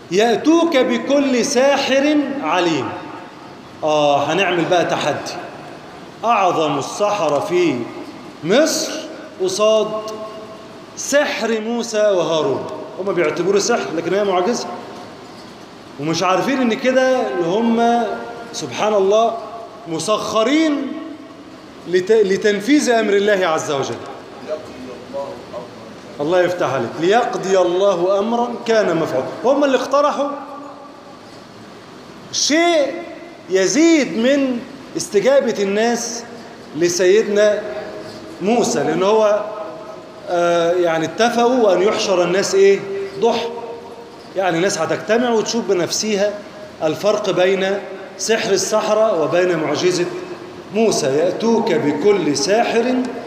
يأتوك بكل ساحر عليم آه هنعمل بقى تحدي أعظم السحرة في مصر قصاد سحر موسى وهارون هم بيعتبروه سحر لكن هي معجزة ومش عارفين ان كده اللي هم سبحان الله مسخرين لت... لتنفيذ امر الله عز وجل الله يفتح عليك ليقضي الله امرا كان مفعولا هم اللي اقترحوا شيء يزيد من استجابة الناس لسيدنا موسى لان هو آه يعني اتفقوا ان يحشر الناس ايه ضحى يعني الناس هتجتمع وتشوف بنفسها الفرق بين سحر السحرة وبين معجزة موسى يأتوك بكل ساحر